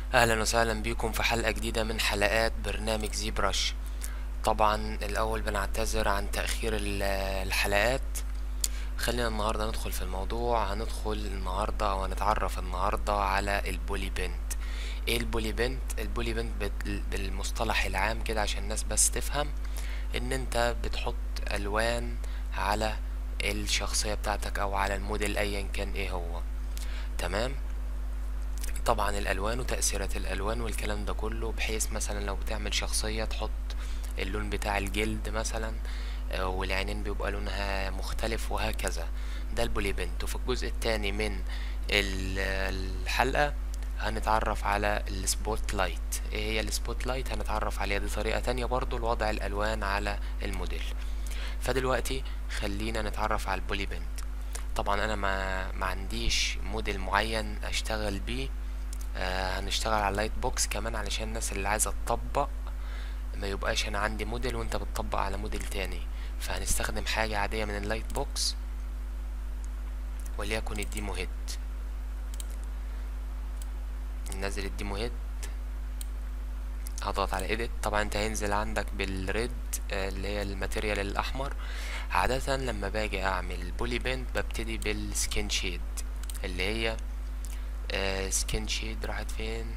اهلا وسهلا بيكم في حلقة جديدة من حلقات برنامج زي برش طبعا الاول بنعتذر عن تأخير ال- الحلقات خلينا النهاردة ندخل في الموضوع هندخل النهاردة او هنتعرف النهاردة على البولي بنت ايه البولي بنت البولي بنت بال- بالمصطلح العام كده عشان الناس بس تفهم ان انت بتحط الوان على الشخصية بتاعتك او على الموديل ايا كان ايه هو تمام طبعا الالوان وتأثيرات الالوان والكلام ده كله بحيث مثلا لو بتعمل شخصية تحط اللون بتاع الجلد مثلا آه، والعينين بيبقى لونها مختلف وهكذا ده البولي بنت وفي الجزء التاني من ال- الحلقة هنتعرف على السبوت لايت ايه هي السبوت لايت هنتعرف عليها دي طريقة تانية برضو لوضع الالوان على الموديل فدلوقتي خلينا نتعرف على البولي بنت طبعا انا ما ما عنديش موديل معين اشتغل بيه آه هنشتغل على اللايت بوكس كمان علشان الناس اللي عايزه تطبق ما يبقاش انا عندي موديل وانت بتطبق على موديل تاني فهنستخدم حاجه عاديه من اللايت بوكس وليكن الديمو هيد ننزل الديمو هيد هضغط على edit طبعا انت هينزل عندك بالريد آه، اللي هي الماتيريال الاحمر عادة لما باجي اعمل بولي بنت ببتدي بالسكين شيد اللي هي سكين شيد راحت فين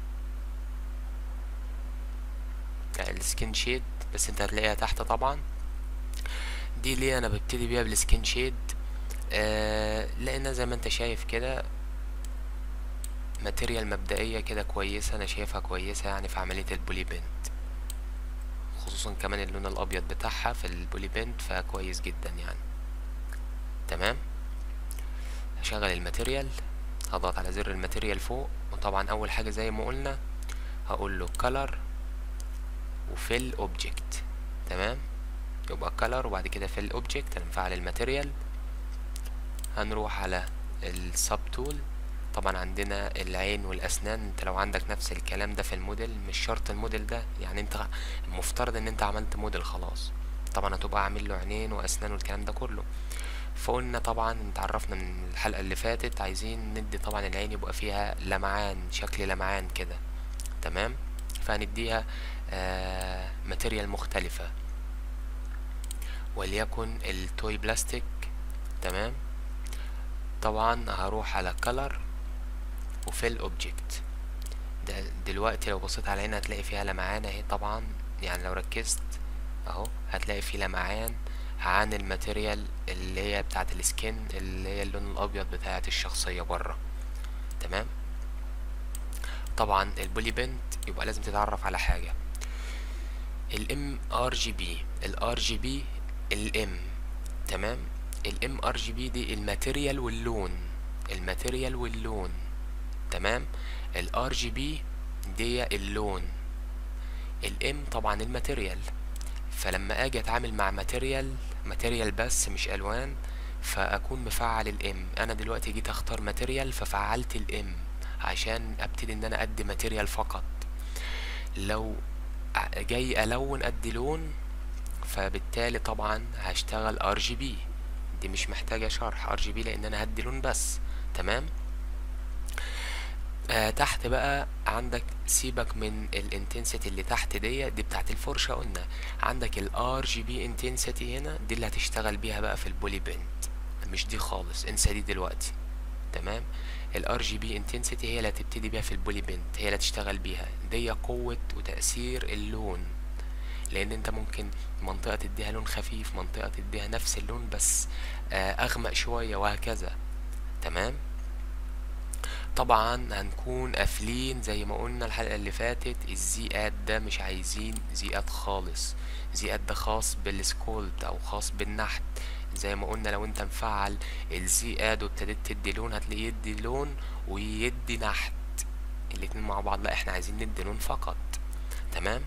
السكين شيد بس انت هتلاقيها تحت طبعا دي ليه انا ببتدي بيها بالسكين شيد آه لان زي ما انت شايف كده ماتيريال مبدئية كده كويسة انا شايفها كويسة يعني في عملية البولي بنت خصوصا كمان اللون الابيض بتاعها في البولي بنت فكويس جدا يعني تمام هشغل الماتيريال هضغط على زر الماتيريال فوق وطبعا اول حاجة زي ما قلنا هقول له color وفيل اوبجكت تمام يبقى color وبعد كده فيل اوبجكت هنفعل الماتيريال هنروح على السب تول طبعا عندنا العين والاسنان انت لو عندك نفس الكلام ده في الموديل مش شرط الموديل ده يعني انت المفترض ان انت عملت موديل خلاص طبعا هتبقى عامل له عينين واسنان والكلام ده كله فقلنا طبعا اتعرفنا من الحلقة اللي فاتت عايزين ندي طبعا العين يبقى فيها لمعان شكل لمعان كده تمام فهنديها آه ماتيريال مختلفة وليكن التوي بلاستيك تمام طبعا هروح على color وفيل اوبجكت ده دلوقتي لو بصيت على هنا هتلاقي فيها لمعان اهي طبعا يعني لو ركزت اهو هتلاقي فيه لمعان عن الماتيريال اللي هي بتاعت السكين اللي هي اللون الابيض بتاعت الشخصية بره تمام طبعا البولي بنت يبقى لازم تتعرف على حاجة الام ار جي بي الار جي بي الام تمام الام ار جي بي دي الماتيريال واللون الماتيريال واللون تمام الار جي بي دي اللون الام طبعا الماتيريال فلما اجي اتعامل مع ماتيريال ماتيريال بس مش الوان فاكون مفعل الام انا دلوقتي جيت اختار ماتيريال ففعلت الام عشان ابتدي ان انا ادي ماتيريال فقط لو ع- جاي الون ادي لون فبالتالي طبعا هشتغل ار جي بي دي مش محتاجه شرح ار جي بي لان انا هدي لون بس تمام آه تحت بقى عندك سيبك من الانتنسيتي اللي تحت دي دي بتاعت الفرشة قلنا عندك الار جي بي انتنسيتي هنا دي اللي هتشتغل بيها بقى في البولي بنت مش دي خالص انسى دي دلوقتي تمام الار جي بي انتنسيتي هي اللي هتبتدي بيها في البولي بنت هي اللي هتشتغل بيها دي قوة وتأثير اللون لان انت ممكن منطقة تديها لون خفيف منطقة تديها نفس اللون بس آه اغمق شوية وهكذا تمام طبعا هنكون قافلين زي ما قلنا الحلقة اللي فاتت الزيقات ده مش عايزين زيقات خالص زيقات ده خاص بالسكولبت او خاص بالنحت زي ما قلنا لو انت مفعل الزيقات وابتديت تدي لون هتلاقيه يدي لون ويدي نحت الاتنين مع بعض لا احنا عايزين ندي لون فقط تمام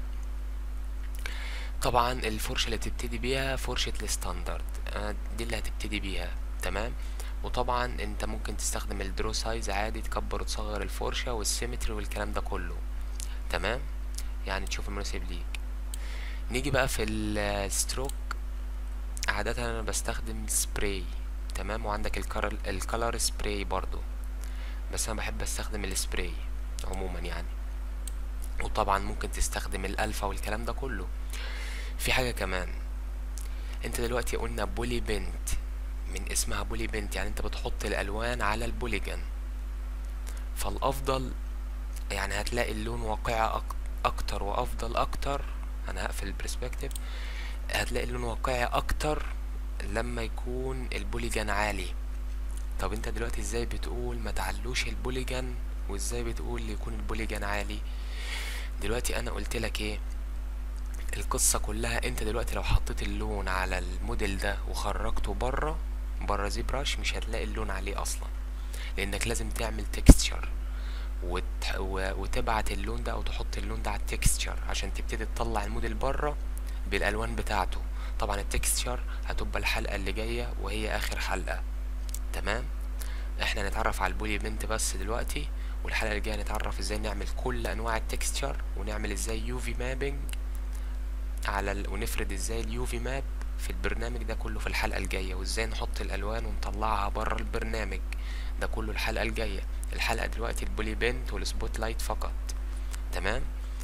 طبعا الفرشة اللي بتبتدي بيها فرشة الستاندرد آه، دي اللي هتبتدي بيها تمام وطبعا انت ممكن تستخدم الدرو سايز عادي تكبر وتصغر الفرشة والسيمتري والكلام ده كله تمام يعني تشوف المناسب ليك نيجي بقى في الستروك عادة انا بستخدم سبراي تمام وعندك الكلر الكلر سبراي برضو بس انا بحب استخدم السبراي عموما يعني وطبعا ممكن تستخدم الالفا والكلام ده كله في حاجة كمان انت دلوقتي قلنا بولي بنت من اسمها بولي بنت يعني انت بتحط الالوان على البوليجون فالافضل يعني هتلاقي اللون واقعي أك- اكتر وافضل اكتر انا هقفل البرسبكتيف هتلاقي اللون واقعي اكتر لما يكون البوليجون عالي طب انت دلوقتي ازاي بتقول ما تعلوش البوليجون وازاي بتقول يكون البوليجون عالي دلوقتي انا قلت لك ايه القصة كلها انت دلوقتي لو حطيت اللون على الموديل ده وخرجته بره بره زي براش مش هتلاقي اللون عليه اصلا لانك لازم تعمل تكستشر وت... و... وتبعت اللون ده او تحط اللون ده على التكستشر عشان تبتدي تطلع الموديل بره بالالوان بتاعته طبعا التكستشر هتبقى الحلقة اللي جاية وهي اخر حلقة تمام احنا نتعرف على البولي بنت بس دلوقتي والحلقة اللي جاية نتعرف ازاي نعمل كل انواع التكستشر ونعمل ازاي يوفي مابينج على ال... ونفرد ازاي اليوفي ماب في البرنامج ده كله في الحلقة الجاية وازاي نحط الالوان ونطلعها بره البرنامج ده كله الحلقة الجاية الحلقة دلوقتي البولي بنت والسبوت لايت فقط تمام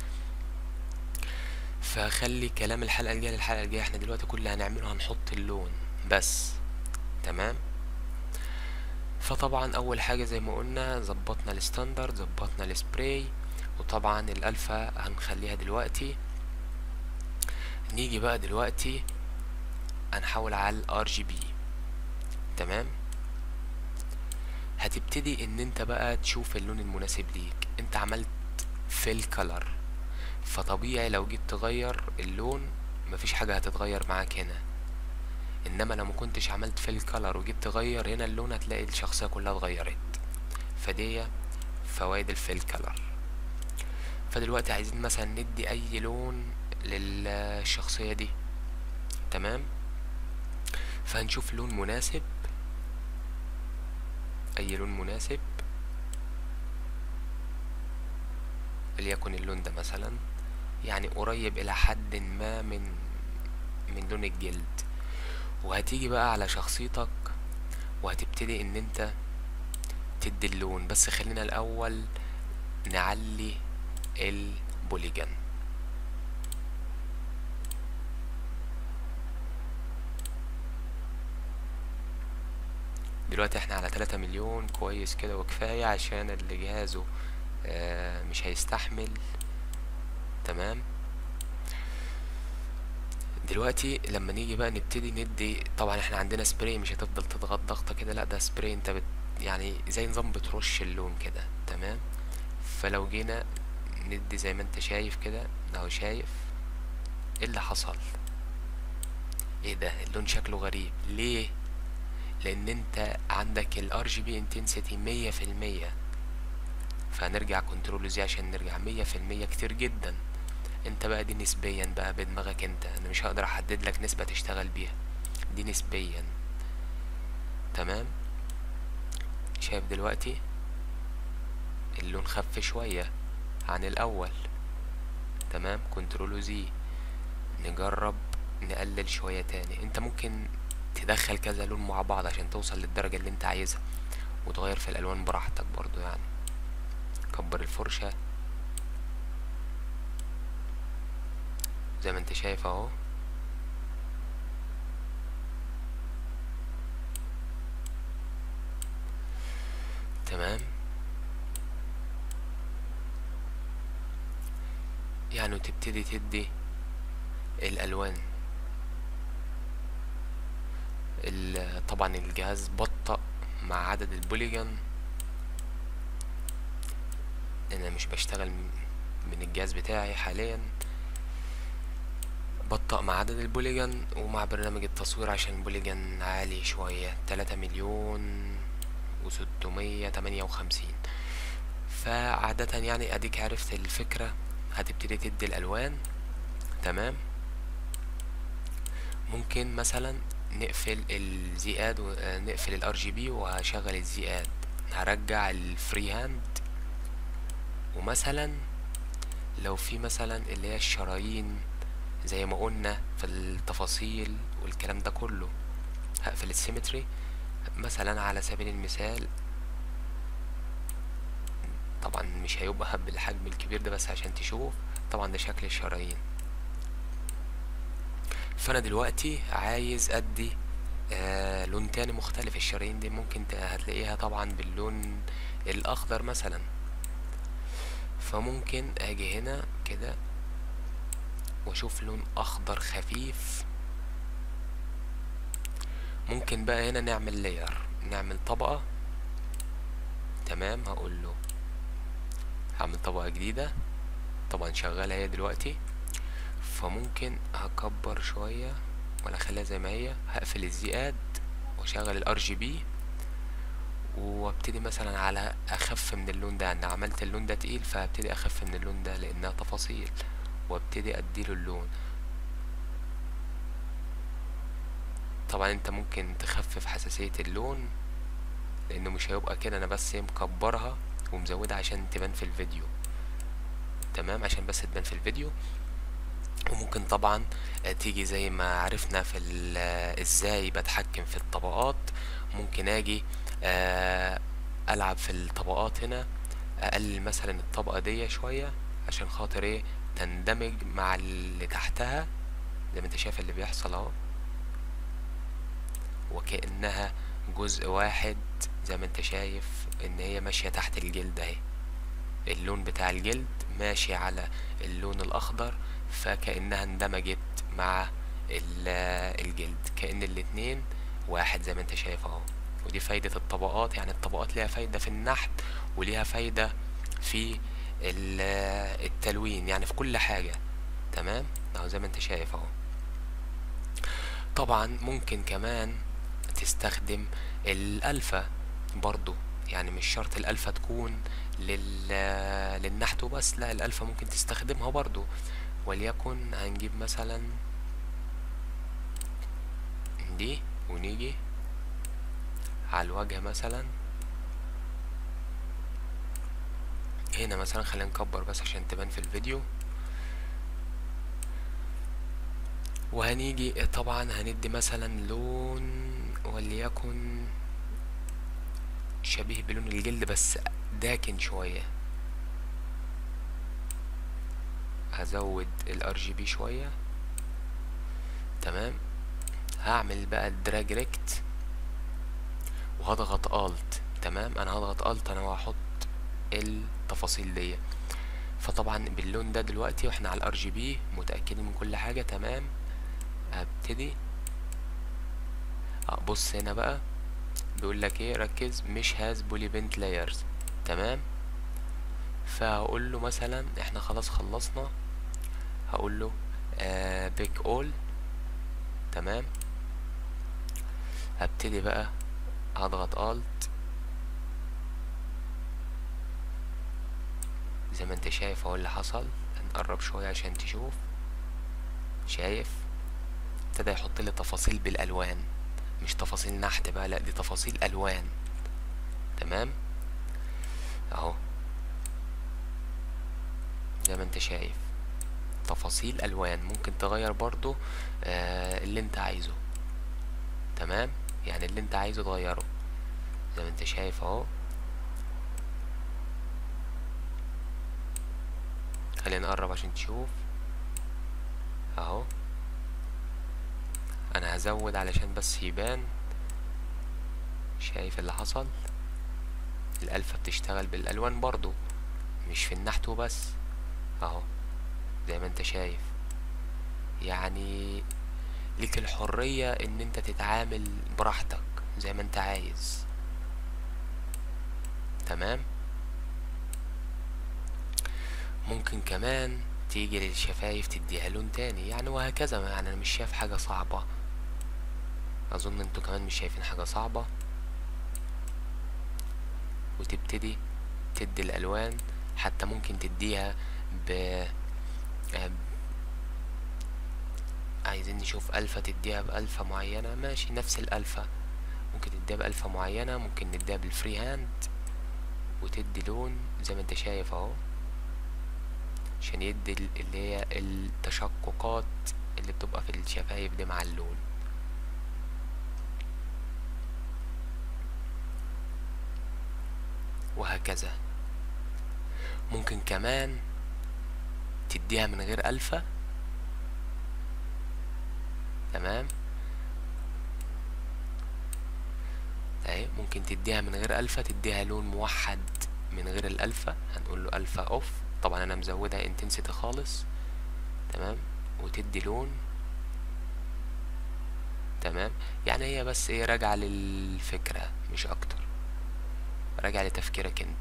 فخلي كلام الحلقة الجاية للحلقة الجاية احنا دلوقتي كل اللي هنعمله هنحط اللون بس تمام فطبعا اول حاجة زي ما قلنا ظبطنا الستاندرد ظبطنا السبراي وطبعا الالفا هنخليها دلوقتي نيجي بقى دلوقتي هنحول على الار جي بي تمام هتبتدي ان انت بقى تشوف اللون المناسب ليك انت عملت فيل كلر فطبيعي لو جيت تغير اللون مفيش حاجة هتتغير معاك هنا انما لو مكنتش عملت فيل كلر وجيت تغير هنا اللون هتلاقي الشخصية كلها اتغيرت فدي فوائد الفيل كلر فدلوقتي عايزين مثلا ندي اي لون للشخصية دي تمام فهنشوف لون مناسب اي لون مناسب وليكن اللون ده مثلا يعني قريب الى حد ما من من لون الجلد وهتيجي بقى على شخصيتك وهتبتدي ان انت تدي اللون بس خلينا الاول نعلي البوليجون دلوقتي احنا على 3 مليون كويس كده وكفاية عشان اللي جهازه آه مش هيستحمل تمام دلوقتي لما نيجي بقى نبتدي ندي طبعا احنا عندنا سبراي مش هتفضل تضغط ضغطة كده لا ده سبراي انت بت يعني زي نظام بترش اللون كده تمام فلو جينا ندي زي ما انت شايف كده اهو شايف ايه اللي حصل ايه ده اللون شكله غريب ليه لان انت عندك الار جي بي انتنسيتي مية في المية فهنرجع كنترول زي عشان نرجع مية في المية كتير جدا انت بقى دي نسبيا بقى بدماغك انت انا مش هقدر احدد لك نسبة تشتغل بيها دي نسبيا تمام شايف دلوقتي اللون خف شوية عن الاول تمام كنترول زي نجرب نقلل شوية تاني انت ممكن تدخل كذا لون مع بعض عشان توصل للدرجة اللي انت عايزها وتغير في الالوان براحتك برضو يعني كبر الفرشة زي ما انت شايف اهو تمام يعني وتبتدي تدي الالوان ال- طبعا الجهاز بطأ مع عدد البوليجون انا مش بشتغل من من الجهاز بتاعي حاليا بطأ مع عدد البوليجون ومع برنامج التصوير عشان البوليجون عالي شوية تلاتة مليون وستمية تمانية وخمسين فعادة يعني اديك عرفت الفكرة هتبتدي تدي الالوان تمام ممكن مثلا نقفل الزي اد ونقفل الار جي بي وهشغل الزي اد هرجع الفري هاند ومثلا لو في مثلا اللي هي الشرايين زي ما قلنا في التفاصيل والكلام ده كله هقفل السيمتري مثلا على سبيل المثال طبعا مش هيبقى بالحجم الكبير ده بس عشان تشوف طبعا ده شكل الشرايين فانا دلوقتي عايز ادي آه لون تاني مختلف الشرايين دي ممكن ت- هتلاقيها طبعا باللون الاخضر مثلا فممكن اجي هنا كده واشوف لون اخضر خفيف ممكن بقى هنا نعمل لاير نعمل طبقة تمام هقول له هعمل طبقة جديدة طبعا شغالة هي دلوقتي فممكن هكبر شوية ولا اخليها زي ما هي هقفل الزياد واشغل الار جي بي وابتدي مثلا على اخف من اللون ده انا عملت اللون ده تقيل فهبتدي اخف من اللون ده لانها تفاصيل وابتدي اديله اللون طبعا انت ممكن تخفف حساسية اللون لانه مش هيبقى كده انا بس مكبرها ومزودها عشان تبان في الفيديو تمام عشان بس تبان في الفيديو وممكن طبعا آه، تيجي زي ما عرفنا في ال- آه، ازاي بتحكم في الطبقات ممكن اجي آه، العب في الطبقات هنا اقلل مثلا الطبقة دي شوية عشان خاطر ايه تندمج مع اللي تحتها زي ما انت شايف اللي بيحصل اهو وكأنها جزء واحد زي ما انت شايف ان هي ماشية تحت الجلد اهي اللون بتاع الجلد ماشي على اللون الاخضر فكأنها اندمجت مع ال- الجلد كأن الاتنين واحد زي ما انت شايف اهو ودي فايدة الطبقات يعني الطبقات ليها فايدة في النحت وليها فايدة في ال- التلوين يعني في كل حاجة تمام اهو زي ما انت شايف اهو طبعا ممكن كمان تستخدم الألفا برضو يعني مش شرط الألفا تكون لل... للنحت وبس لا الألفا ممكن تستخدمها برضو وليكن هنجيب مثلا دي ونيجي على الوجه مثلا هنا مثلا خلينا نكبر بس عشان تبان في الفيديو وهنيجي طبعا هندي مثلا لون وليكن شبيه بلون الجلد بس داكن شوية هزود الار جي بي شوية تمام هعمل بقى الدراج ريكت وهضغط الت تمام انا هضغط الت انا وهحط التفاصيل دي فطبعا باللون ده دلوقتي واحنا على الار جي بي متاكدين من كل حاجه تمام هبتدي اه بص هنا بقى بيقول لك ايه ركز مش هاز بولي بنت لايرز تمام فهقول له مثلا احنا خلاص خلصنا هقول له آه بيك اول تمام هبتدي بقى هضغط الت زي ما انت شايف اهو اللي حصل هنقرب شوية عشان تشوف شايف ابتدى يحط لي تفاصيل بالالوان مش تفاصيل نحت بقى لا دي تفاصيل الوان تمام اهو زي ما انت شايف تفاصيل الوان ممكن تغير برضو آه اللي انت عايزه تمام يعني اللي انت عايزه تغيره زي ما انت شايف اهو خلينا نقرب عشان تشوف اهو انا هزود علشان بس يبان شايف اللي حصل الالفة بتشتغل بالالوان برضو مش في النحت وبس اهو زي ما انت شايف يعني ليك الحرية ان انت تتعامل براحتك زي ما انت عايز تمام ممكن كمان تيجي للشفايف تديها لون تاني يعني وهكذا يعني انا مش شايف حاجة صعبة اظن انتوا كمان مش شايفين حاجة صعبة وتبتدي تدي الالوان حتى ممكن تديها ب آه، عايزين نشوف الفا تديها بالفا معينة ماشي نفس الالفا ممكن تديها بالفا معينة ممكن نديها بالفري هاند وتدي لون زي ما انت شايف اهو عشان يدي ال- اللي هي التشققات اللي بتبقى في الشفايف دي مع اللون وهكذا ممكن كمان تديها من غير الفا تمام اهي ممكن تديها من غير الفا تديها لون موحد من غير الالفا هنقول له الفا اوف طبعا انا مزودها انتنسيتي خالص تمام وتدي لون تمام يعني هي بس ايه راجعة للفكرة مش اكتر راجعة لتفكيرك انت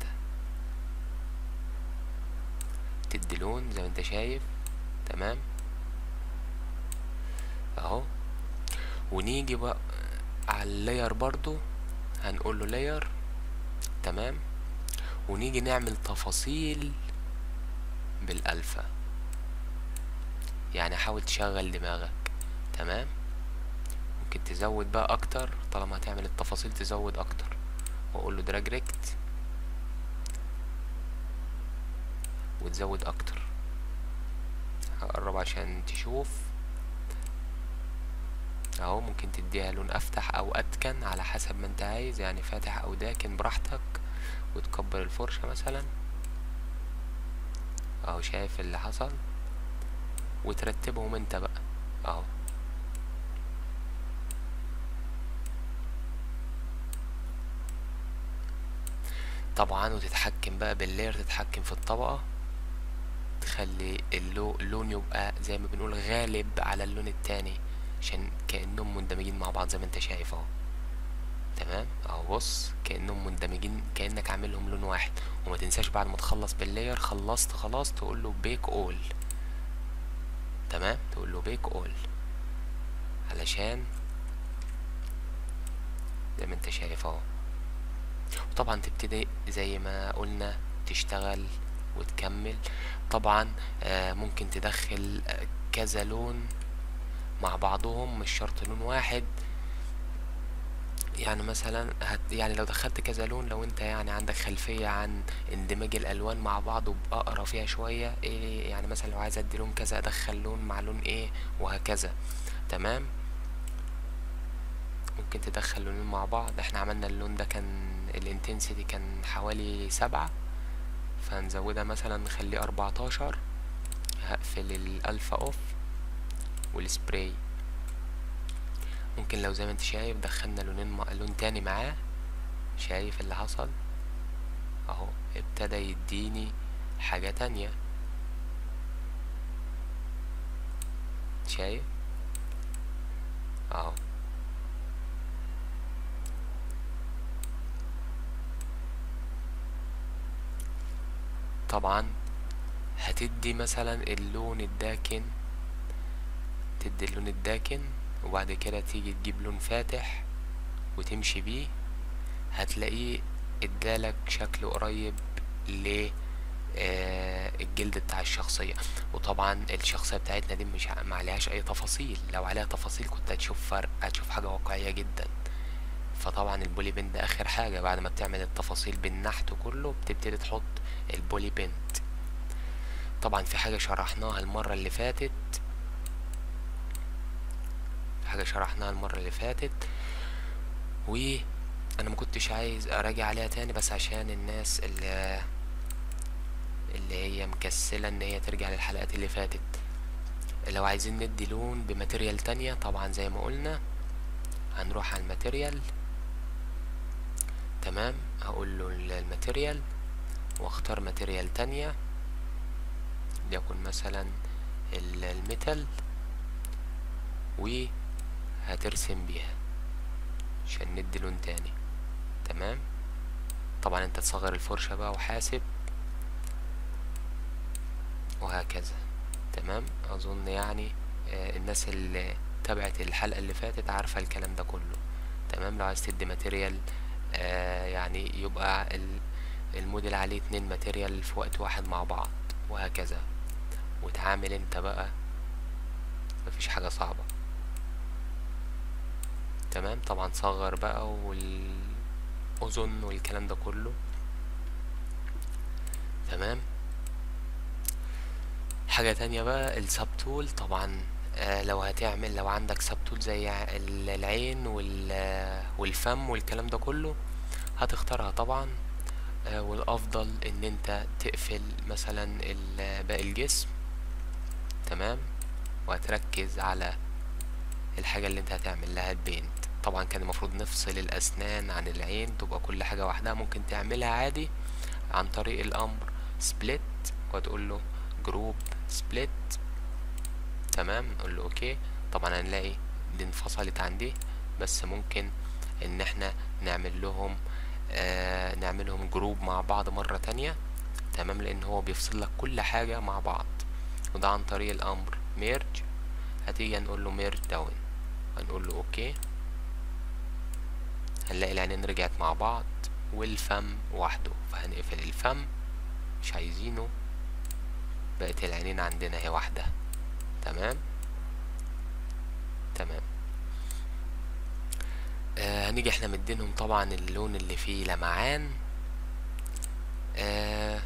تدي لون زي ما انت شايف تمام اهو ونيجي بقى على اللاير برضو هنقول له لاير تمام ونيجي نعمل تفاصيل بالالفا يعني حاول تشغل دماغك تمام ممكن تزود بقى اكتر طالما هتعمل التفاصيل تزود اكتر واقول له دراج ريكت وتزود اكتر هقرب عشان تشوف اهو ممكن تديها لون افتح او اتكن على حسب ما انت عايز يعني فاتح او داكن براحتك وتكبر الفرشة مثلا اهو شايف اللي حصل وترتبهم انت بقى اهو طبعا وتتحكم بقى باللير تتحكم في الطبقة تخلي اللو اللون يبقى زي ما بنقول غالب على اللون التاني عشان كأنهم مندمجين مع بعض زي ما انت شايف اهو تمام اهو بص كأنهم مندمجين كأنك عاملهم لون واحد وما تنساش بعد ما تخلص باللاير خلصت خلاص تقول له بيك اول تمام تقول له بيك اول علشان زي ما انت شايف اهو وطبعا تبتدي زي ما قلنا تشتغل وتكمل طبعا آه ممكن تدخل آه كذا لون مع بعضهم مش شرط لون واحد يعني مثلا هت يعني لو دخلت كذا لون لو انت يعني عندك خلفية عن اندماج الالوان مع بعض وبقرا فيها شوية ايه يعني مثلا لو عايز ادي لون كذا ادخل لون مع لون ايه وهكذا تمام ممكن تدخل لونين مع بعض احنا عملنا اللون ده كان الانتنسيتي كان حوالي سبعة فهنزودها مثلا نخليه اربعتاشر هقفل الالفا اوف والسبراي ممكن لو زي ما انت شايف دخلنا لونين مع لون تاني معاه شايف اللي حصل اهو ابتدى يديني حاجة تانية شايف اهو طبعا هتدي مثلا اللون الداكن تدي اللون الداكن وبعد كده تيجي تجيب لون فاتح وتمشي بيه هتلاقيه ادالك شكل قريب ل آه الجلد بتاع الشخصية وطبعا الشخصية بتاعتنا دي مش ما عليهاش اي تفاصيل لو عليها تفاصيل كنت هتشوف فرق هتشوف حاجة واقعية جدا فطبعا البولي بند اخر حاجة بعد ما بتعمل التفاصيل بالنحت كله بتبتدي تحط البولي بند طبعا في حاجة شرحناها المرة اللي فاتت حاجة شرحناها المرة اللي فاتت و انا ما كنتش عايز اراجع عليها تاني بس عشان الناس اللي اللي هي مكسلة ان هي ترجع للحلقات اللي فاتت لو عايزين ندي لون بماتيريال تانية طبعا زي ما قلنا هنروح على الماتيريال تمام هقول له الماتيريال واختار ماتيريال تانية ليكن مثلا الميتال وهترسم بيها عشان ندي لون تاني تمام طبعا انت تصغر الفرشة بقى وحاسب وهكذا تمام اظن يعني آه الناس اللي تابعت الحلقة اللي فاتت عارفة الكلام ده كله تمام لو عايز تدي ماتيريال آه يعني يبقى الموديل عليه اتنين ماتيريال في وقت واحد مع بعض وهكذا وتعامل انت بقى مفيش حاجة صعبة تمام طبعا صغر بقى والأذن والكلام ده كله تمام حاجة تانية بقى السب تول طبعا آه لو هتعمل لو عندك سب تول زي العين والفم والكلام ده كله هتختارها طبعا آه، والافضل ان انت تقفل مثلا ال- باقي الجسم تمام وهتركز على الحاجة اللي انت هتعمل لها البينت طبعا كان المفروض نفصل الاسنان عن العين تبقى كل حاجة واحدة ممكن تعملها عادي عن طريق الامر سبليت وتقول له جروب سبليت تمام نقول له اوكي طبعا هنلاقي دي انفصلت عن دي بس ممكن ان احنا نعمل لهم آه نعملهم جروب مع بعض مرة تانية تمام لان هو بيفصل لك كل حاجة مع بعض وده عن طريق الامر ميرج هتيجي نقول له ميرج داون هنقول له اوكي هنلاقي العينين رجعت مع بعض والفم وحده فهنقفل الفم مش عايزينه بقت العينين عندنا هي واحدة تمام تمام آه هنيجي احنا مدينهم طبعا اللون اللي فيه لمعان آه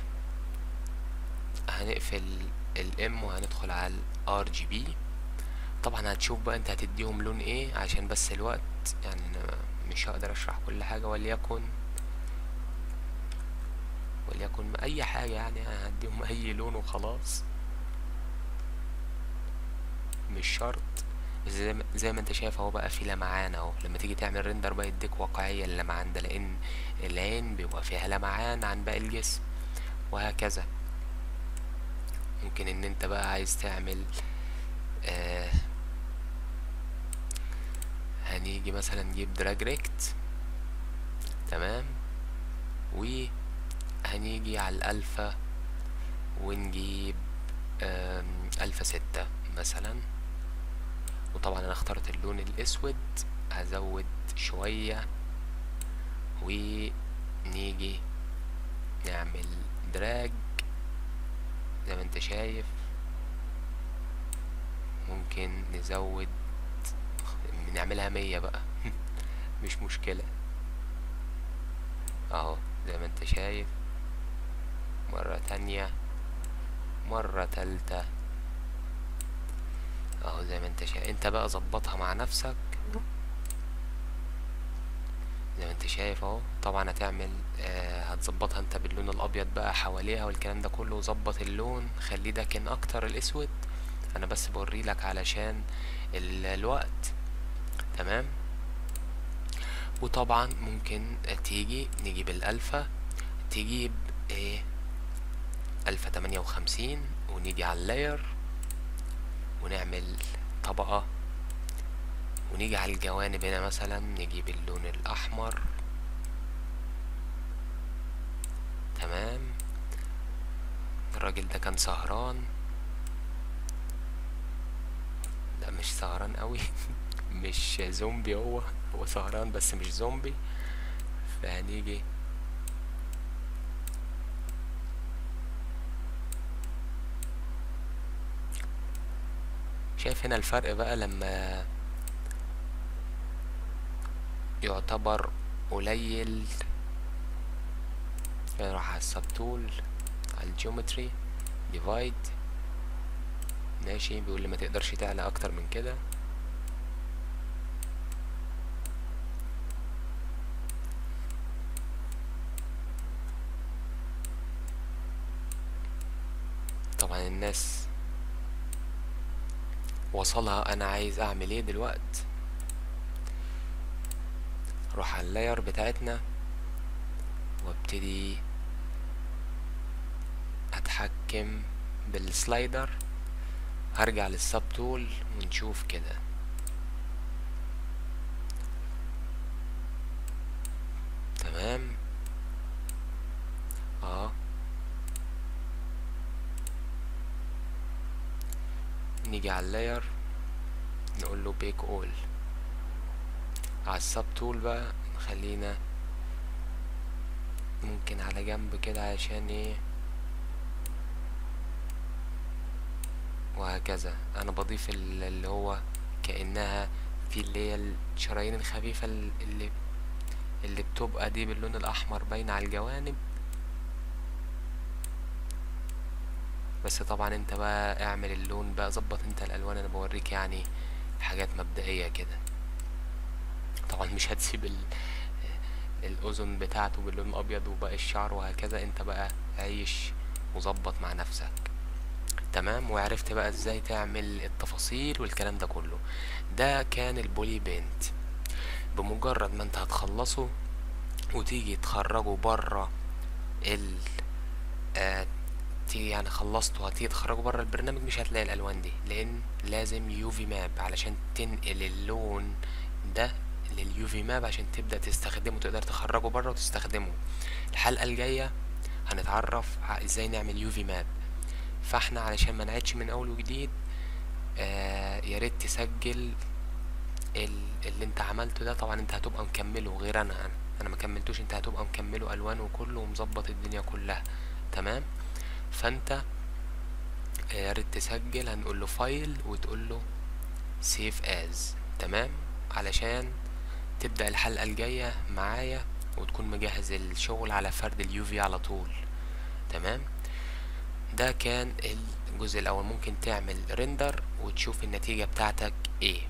هنقفل الام وهندخل على الار جي بي طبعا هتشوف بقى انت هتديهم لون ايه عشان بس الوقت يعني أنا مش هقدر اشرح كل حاجة وليكن وليكن اي حاجة يعني هديهم اي لون وخلاص مش شرط بس زي ما, زي ما انت شايف اهو بقى في لمعان اهو لما تيجي تعمل ريندر بقى يديك واقعية اللمعان ده لان العين بيبقى فيها لمعان عن باقي الجسم وهكذا ممكن ان انت بقى عايز تعمل آه هنيجي مثلا نجيب دراج ريكت تمام وهنيجي على الالفا ونجيب آم، الفا ستة مثلا وطبعا انا اخترت اللون الاسود هزود شوية ونيجي نعمل دراج زي ما انت شايف ممكن نزود نعملها مية بقى مش مشكلة اهو زي ما انت شايف مرة تانية مرة تالتة اهو زي ما انت شايف انت بقى ظبطها مع نفسك زي ما انت شايف اهو طبعا هتعمل آه هتظبطها انت باللون الابيض بقى حواليها والكلام ده كله وظبط اللون خليه داكن اكتر الاسود انا بس بوري لك علشان ال- الوقت تمام وطبعا ممكن تيجي نجيب الالفا تجيب ايه الفا تمانية وخمسين ونيجي على اللاير ونعمل طبقة ونيجي على الجوانب هنا مثلا نجيب اللون الأحمر تمام الراجل ده كان سهران لا مش سهران قوي مش زومبي هو هو سهران بس مش زومبي فهنيجي شايف هنا الفرق بقى لما يعتبر قليل نروح على السبتول على الجيومتري ديفايد ماشي بيقول لي ما تقدرش تعلى اكتر من كده طبعا الناس وصلها انا عايز اعمل ايه دلوقت اروح على اللاير بتاعتنا وابتدي اتحكم بالسلايدر هرجع للسب تول ونشوف كده تمام اه نيجي على اللاير نقول له بيك اول على السب تول بقى خلينا ممكن على جنب كده عشان ايه وهكذا انا بضيف ال- اللي هو كأنها في اللي هي الشرايين الخفيفة ال- اللي اللي بتبقى دي باللون الاحمر باينة على الجوانب بس طبعا انت بقى اعمل اللون بقى ظبط انت الالوان انا بوريك يعني حاجات مبدئية كده طبعا مش هتسيب ال... الاذن بتاعته باللون الابيض وباقي الشعر وهكذا انت بقى عيش وظبط مع نفسك تمام وعرفت بقى ازاي تعمل التفاصيل والكلام ده كله ده كان البولي بينت بمجرد ما انت هتخلصه وتيجي تخرجه بره ال آه تيجي يعني خلصته هتيجي تخرجه بره البرنامج مش هتلاقي الالوان دي لان لازم يوفي ماب علشان تنقل اللون ده لليوفي ماب عشان تبدا تستخدمه تقدر تخرجه بره وتستخدمه الحلقه الجايه هنتعرف ازاي نعمل يوفي ماب فاحنا علشان ما نعيدش من اول وجديد آه يا ريت تسجل اللي انت عملته ده طبعا انت هتبقى مكمله غير انا انا, أنا ما كملتوش انت هتبقى مكمله الوان وكله ومظبط الدنيا كلها تمام فانت يا ريت تسجل هنقول له فايل وتقول له سيف از تمام علشان تبدأ الحلقة الجاية معايا وتكون مجهز الشغل على فرد اليوفي على طول تمام ده كان الجزء الاول ممكن تعمل ريندر وتشوف النتيجة بتاعتك ايه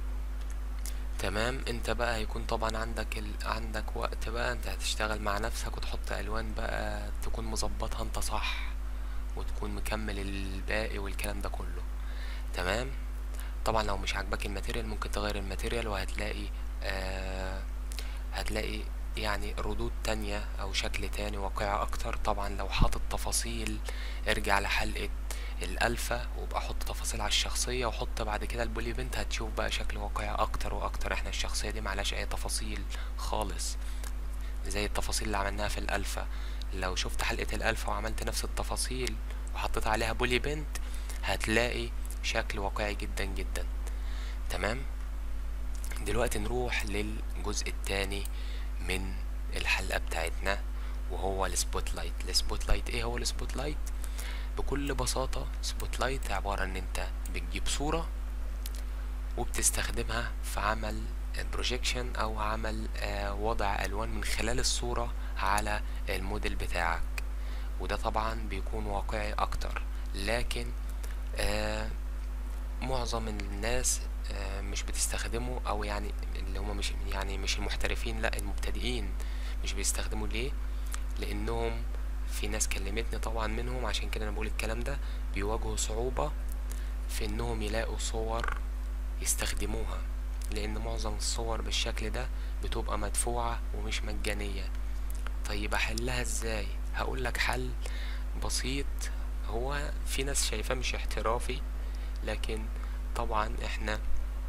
تمام انت بقى هيكون طبعا عندك ال... عندك وقت بقى انت هتشتغل مع نفسك وتحط الوان بقى تكون مظبطها انت صح وتكون مكمل الباقي والكلام ده كله تمام طبعا لو مش عاجبك الماتيريال ممكن تغير الماتيريال وهتلاقي آه هتلاقي يعني ردود تانية او شكل تاني واقعي اكتر طبعا لو حاطط تفاصيل ارجع لحلقة الالفا وابقى حط تفاصيل على الشخصية وحط بعد كده البولي بنت هتشوف بقى شكل واقعي اكتر واكتر احنا الشخصية دي معلاش اي تفاصيل خالص زي التفاصيل اللي عملناها في الالفا لو شفت حلقة الالفا وعملت نفس التفاصيل وحطيت عليها بولي بنت هتلاقي شكل واقعي جدا جدا تمام دلوقتي نروح للجزء التاني من الحلقة بتاعتنا وهو السبوت لايت السبوت لايت ايه هو السبوت لايت بكل بساطة سبوت لايت عبارة ان انت بتجيب صورة وبتستخدمها في عمل بروجيكشن او عمل آه وضع الوان من خلال الصورة على الموديل بتاعك وده طبعا بيكون واقعي اكتر لكن آه معظم الناس آه مش بتستخدمه او يعني اللي هم مش يعني مش المحترفين لا المبتدئين مش بيستخدموا ليه لانهم في ناس كلمتني طبعا منهم عشان كده انا بقول الكلام ده بيواجهوا صعوبة في انهم يلاقوا صور يستخدموها لان معظم الصور بالشكل ده بتبقى مدفوعة ومش مجانية طيب احلها ازاي هقول لك حل بسيط هو في ناس شايفاه مش احترافي لكن طبعا احنا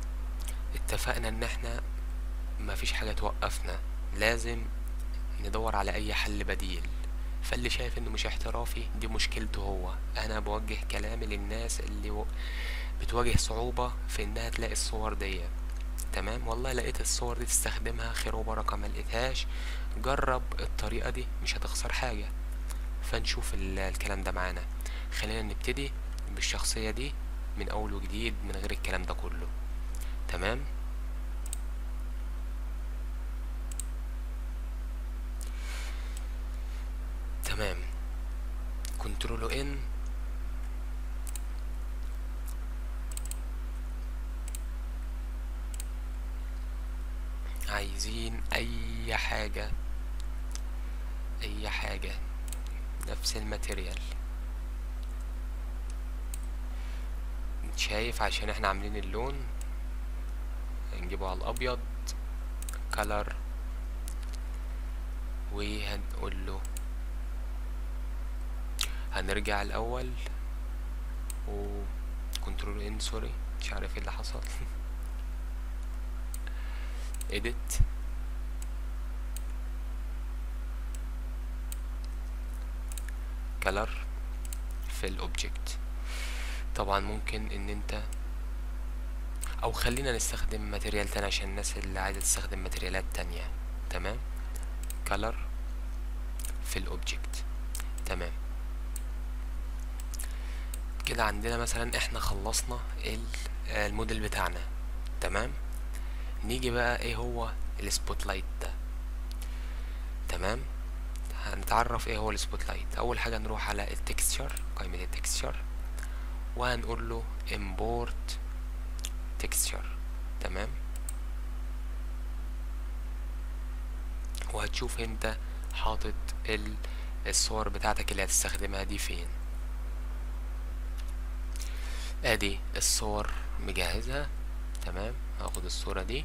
اتفقنا ان احنا مفيش حاجة توقفنا لازم ندور على اي حل بديل فاللي شايف انه مش احترافي دي مشكلته هو انا بوجه كلامي للناس اللي و... بتواجه صعوبة في انها تلاقي الصور دي تمام والله لقيت الصور دي تستخدمها خير وبركة ما لقيتهاش جرب الطريقة دي مش هتخسر حاجة فنشوف الكلام ده معانا خلينا نبتدي بالشخصية دي من اول وجديد من غير الكلام ده كله تمام تمام كنترول ان عايزين اي حاجة اي حاجة نفس الماتيريال شايف عشان احنا عاملين اللون هنجيبه على الابيض color وهنقول له هنرجع الاول و كنترول ان سوري مش عارف ايه اللي حصل edit color في الاوبجكت طبعا ممكن ان انت او خلينا نستخدم ماتيريال تاني عشان الناس اللي عايزة تستخدم ماتيريالات تانية تمام color في الاوبجكت تمام كده عندنا مثلا احنا خلصنا الموديل بتاعنا تمام نيجي بقى ايه هو السبوت لايت ده تمام هنتعرف ايه هو السبوت لايت اول حاجه نروح على التكستشر قائمه التكستشر وهنقول له import texture تمام وهتشوف انت حاطط ال- الصور بتاعتك اللي هتستخدمها دي فين ادي الصور مجهزها تمام هاخد الصورة دي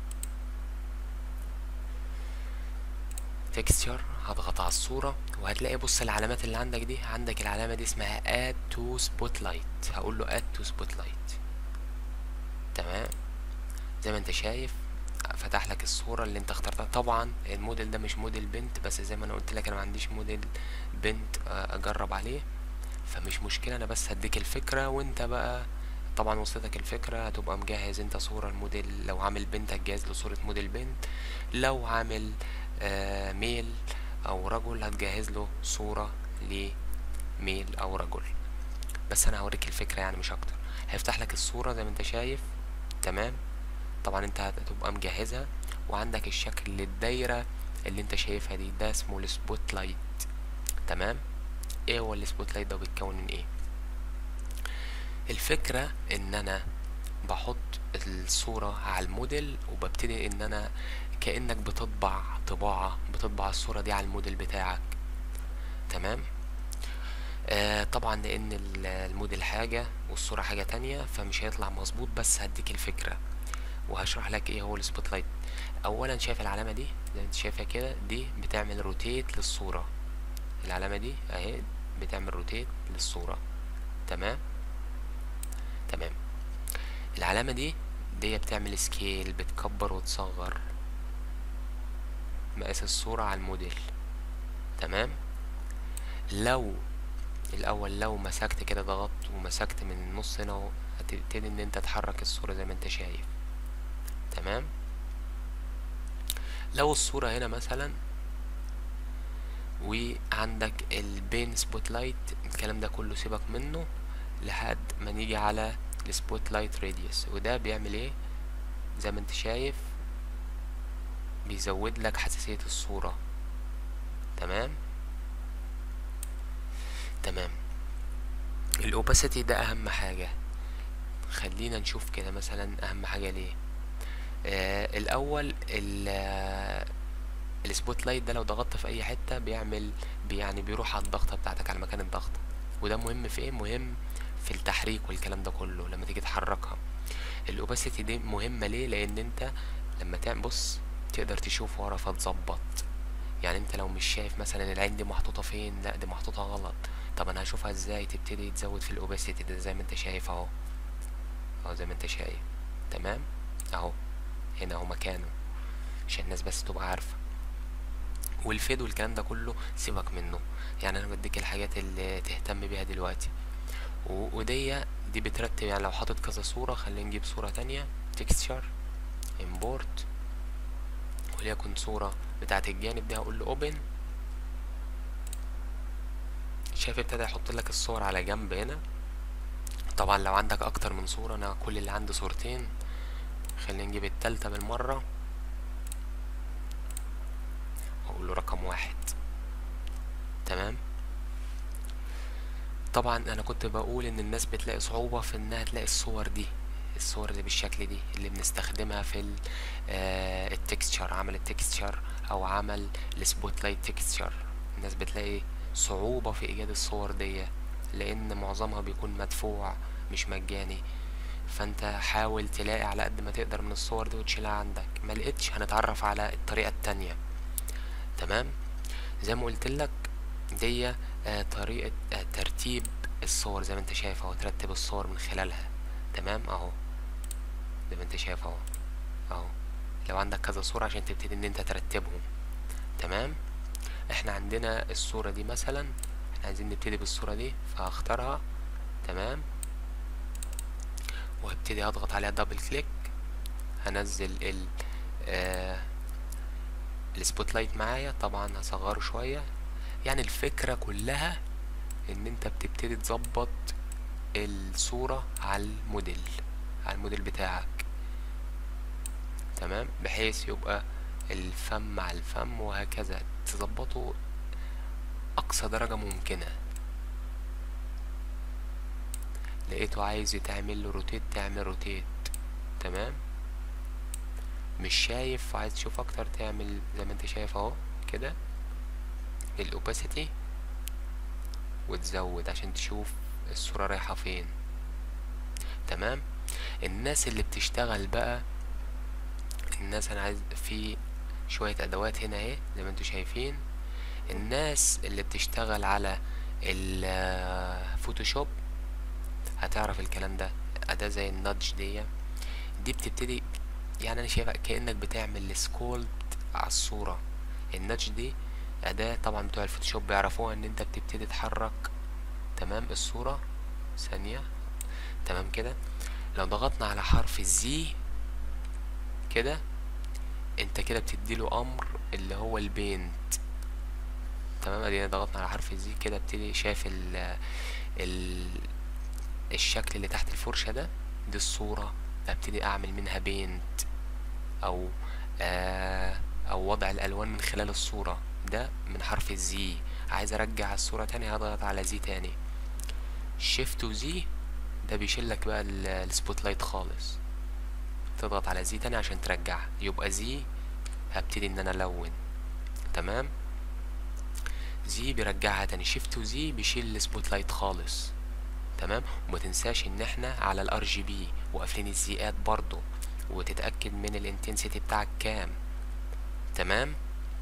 تكستشر هضغط على الصورة وهتلاقي بص العلامات اللي عندك دي عندك العلامة دي اسمها add to spotlight هقول له add to spotlight تمام زي ما انت شايف فتح لك الصورة اللي انت اخترتها طبعا الموديل ده مش موديل بنت بس زي ما انا قلت لك انا ما عنديش موديل بنت آه، اجرب عليه فمش مشكلة انا بس هديك الفكرة وانت بقى طبعا وصلتك الفكرة هتبقى مجهز انت صورة الموديل لو عامل بنت هتجهز له صورة موديل بنت لو عامل آه ميل او رجل هتجهز له صورة لميل او رجل بس انا هوريك الفكرة يعني مش اكتر هيفتح لك الصورة زي ما انت شايف تمام طبعا انت هتبقى مجهزها وعندك الشكل للدايرة اللي انت شايفها دي ده اسمه السبوت لايت تمام ايه هو السبوت لايت ده بيتكون من ايه الفكرة ان انا بحط الصورة على الموديل وببتدي ان انا كأنك بتطبع طباعة بتطبع الصورة دي على الموديل بتاعك تمام آه طبعا لان ال- الموديل حاجة والصورة حاجة تانية فمش هيطلع مظبوط بس هديك الفكرة وهشرح لك ايه هو السبوت لايت اولا شايف العلامة دي زي ما انت شايفها كده دي بتعمل روتيت للصورة العلامة دي اهي بتعمل روتيت للصورة تمام تمام العلامة دي دي بتعمل سكيل بتكبر وتصغر مقاس الصورة على الموديل تمام لو الاول لو مسكت كده ضغطت ومسكت من النص هنا اهو هتبتدي ان انت تحرك الصورة زي ما انت شايف تمام لو الصورة هنا مثلا وعندك البين سبوت لايت الكلام ده كله سيبك منه لحد ما نيجي على السبوت لايت راديوس وده بيعمل ايه زي ما انت شايف بيزود لك حساسية الصورة تمام تمام الاوباسيتي ده اهم حاجة خلينا نشوف كده مثلا اهم حاجة ليه آه الاول ال السبوت لايت ده لو ضغطت في اي حتة بيعمل بي يعني بيروح على الضغطة بتاعتك على مكان الضغطة وده مهم في ايه مهم في التحريك والكلام ده كله لما تيجي تحركها الاوباسيتي دي مهمة ليه لان انت لما تعمل بص تقدر تشوف ورا فتظبط يعني انت لو مش شايف مثلا العين دي محطوطة فين لا دي محطوطة غلط طب انا هشوفها ازاي تبتدي تزود في الاوباسيتي ده زي ما انت شايف اهو اهو زي ما انت شايف تمام اهو هنا اهو مكانه عشان الناس بس تبقى عارفة والفيد والكلام ده كله سيبك منه يعني انا بديك الحاجات اللي تهتم بيها دلوقتي و- ودي دي بترتب يعني لو حاطط كذا صورة خلينا نجيب صورة تانية تكستشر امبورت وليكن صورة بتاعت الجانب دي هقول له اوبن شايف ابتدى يحط لك الصور على جنب هنا طبعا لو عندك اكتر من صورة انا كل اللي عندي صورتين خلينا نجيب التالتة بالمرة واقول له رقم واحد تمام طبعا انا كنت بقول ان الناس بتلاقي صعوبة في انها تلاقي الصور دي الصور اللي بالشكل دي اللي بنستخدمها في ال- آه، التكستشر عمل التكستشر او عمل السبوت لايت تكستشر الناس بتلاقي صعوبة في ايجاد الصور دي لان معظمها بيكون مدفوع مش مجاني فانت حاول تلاقي على قد ما تقدر من الصور دي وتشيلها عندك ما لقيتش هنتعرف على الطريقة التانية تمام زي ما قلت لك دي آه، طريقة آه، ترتيب الصور زي ما انت شايف اهو ترتب الصور من خلالها تمام اهو زي ما انت شايف اهو اهو لو عندك كذا صورة عشان تبتدي ان انت ترتبهم تمام احنا عندنا الصورة دي مثلا احنا عايزين نبتدي بالصورة دي فهختارها تمام وهبتدي اضغط عليها دبل كليك هنزل ال آه السبوت لايت معايا طبعا هصغره شوية يعني الفكرة كلها ان انت بتبتدي تظبط الصورة على الموديل على الموديل بتاعك تمام بحيث يبقى الفم مع الفم وهكذا تظبطه اقصى درجة ممكنة لقيته عايز يتعمل له روتيت تعمل روتيت تمام مش شايف وعايز تشوف اكتر تعمل زي ما انت شايف اهو كده الاوباسيتي وتزود عشان تشوف الصورة رايحة فين تمام الناس اللي بتشتغل بقى الناس انا عايز في شوية ادوات هنا اهي زي ما انتوا شايفين الناس اللي بتشتغل على الفوتوشوب هتعرف الكلام ده اداة زي النادج دي دي بتبتدي يعني انا شايفها كأنك بتعمل سكولد على الصورة النادج دي اداة طبعا بتوع الفوتوشوب بيعرفوها ان انت بتبتدي تحرك تمام الصورة ثانية تمام كده لو ضغطنا على حرف الزي كده انت كده بتديله امر اللي هو البينت تمام ادينا ضغطنا على حرف الزي كده ابتدي شايف ال ال الشكل اللي تحت الفرشة ده دي الصورة ابتدي اعمل منها بينت او آه او وضع الالوان من خلال الصورة ده من حرف الزي عايز ارجع الصورة تاني هضغط على زي تاني شيفت وزي ده بيشيلك بقى السبوت لايت خالص تضغط على زي تاني عشان ترجعها يبقى زي هبتدي ان انا الون تمام زي بيرجعها تاني شيفت وزي بيشيل السبوت لايت خالص تمام وما تنساش ان احنا على الار جي بي وقافلين الزيقات برضو وتتاكد من الانتنسيتي بتاعك كام تمام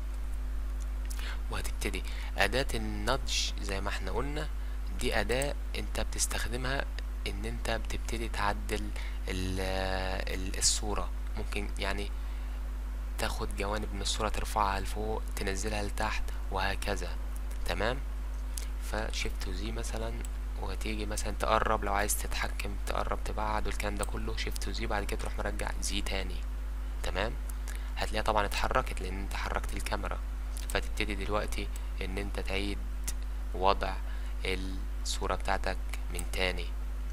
وهتبتدي اداه النضج زي ما احنا قلنا دي اداه انت بتستخدمها ان انت بتبتدي تعدل ال ال الصورة ممكن يعني تاخد جوانب من الصورة ترفعها لفوق تنزلها لتحت وهكذا تمام فشيفت وزي مثلا وهتيجي مثلا تقرب لو عايز تتحكم تقرب تبعد والكلام ده كله شيفت وزي بعد كده تروح مرجع زي تاني تمام هتلاقيها طبعا اتحركت لان انت حركت الكاميرا فتبتدي دلوقتي ان انت تعيد وضع الصورة بتاعتك من تاني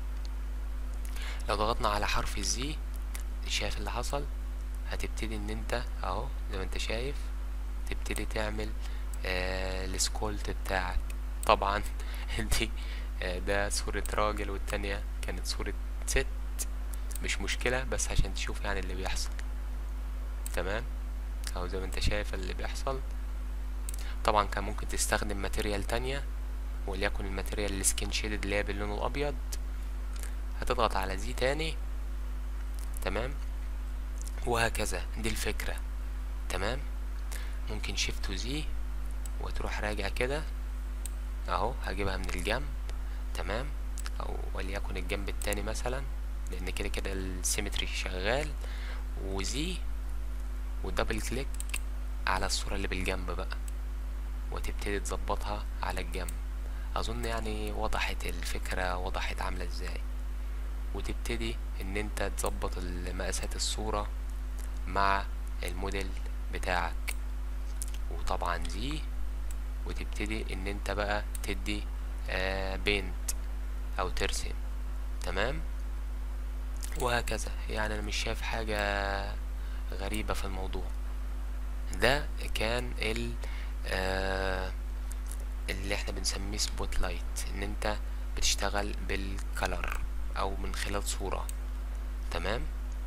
لو ضغطنا على حرف الزي شايف اللي حصل هتبتدي ان انت اهو زي ما انت شايف تبتدي تعمل آه السكولت بتاعك طبعا دي آه ده صورة راجل والتانية كانت صورة ست مش مشكلة بس عشان تشوف يعني اللي بيحصل تمام اهو زي ما انت شايف اللي بيحصل طبعا كان ممكن تستخدم ماتيريال تانية وليكن الماتيريال السكين شيدد اللي هي باللون الابيض هتضغط على زي تاني تمام وهكذا دي الفكرة تمام ممكن شيفت وزي وتروح راجع كده اهو هجيبها من الجنب تمام او وليكن الجنب التاني مثلا لان كده كده السيمتري شغال وزي ودبل كليك على الصورة اللي بالجنب بقى وتبتدي تظبطها على الجنب اظن يعني وضحت الفكرة وضحت عاملة ازاي وتبتدي ان انت تظبط مقاسات الصورة مع الموديل بتاعك وطبعا زي وتبتدي ان انت بقى تدي آه بينت او ترسم تمام وهكذا يعني انا مش شايف حاجة غريبة في الموضوع ده كان ال آه اللي احنا بنسميه سبوت لايت ان انت بتشتغل بالكلر او من خلال صورة تمام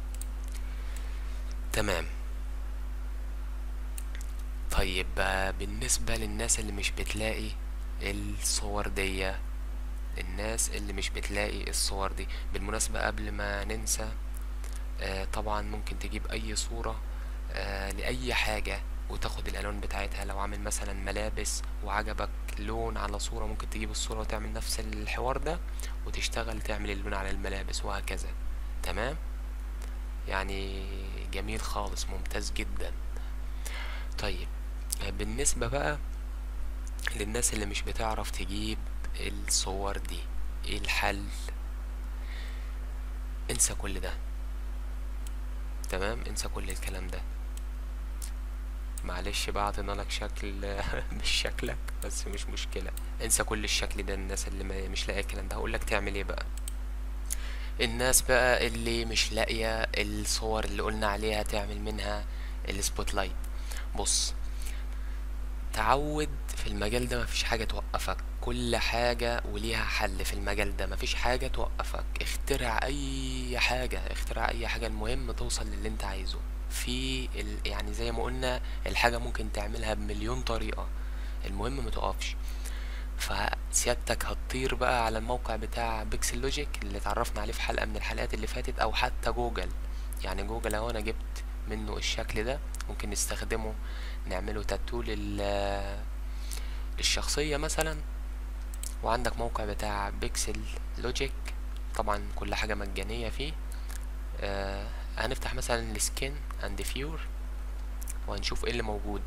تمام طيب بقى بالنسبة للناس اللي مش بتلاقي الصور دي الناس اللي مش بتلاقي الصور دي بالمناسبة قبل ما ننسى آه طبعا ممكن تجيب اي صورة آه لأي حاجة وتاخد الالوان بتاعتها لو عامل مثلا ملابس وعجبك لون على صورة ممكن تجيب الصورة وتعمل نفس الحوار ده وتشتغل تعمل اللون على الملابس وهكذا تمام يعني جميل خالص ممتاز جدا طيب بالنسبة بقى للناس اللي مش بتعرف تجيب الصور دي ايه الحل انسى كل ده تمام انسى كل الكلام ده معلش بقى عطينا لك شكل مش شكلك بس مش مشكلة انسى كل الشكل ده الناس اللي ما مش لاقيه الكلام ده هقول لك تعمل ايه بقى الناس بقى اللي مش لاقيه الصور اللي قلنا عليها تعمل منها السبوت لايت بص تعود في المجال ده مفيش حاجة توقفك كل حاجة وليها حل في المجال ده مفيش حاجة توقفك اخترع اي حاجة اخترع اي حاجة المهم توصل للي انت عايزه في ال... يعني زي ما قلنا الحاجة ممكن تعملها بمليون طريقة المهم متقفش فسيادتك هتطير بقى على الموقع بتاع بيكسل لوجيك اللي اتعرفنا عليه في حلقة من الحلقات اللي فاتت او حتى جوجل يعني جوجل اهو انا جبت منه الشكل ده ممكن نستخدمه نعمله تاتو لل للشخصية مثلا وعندك موقع بتاع بيكسل لوجيك طبعا كل حاجة مجانية فيه آه هنفتح مثلا السكين اند فيور وهنشوف ايه اللي موجود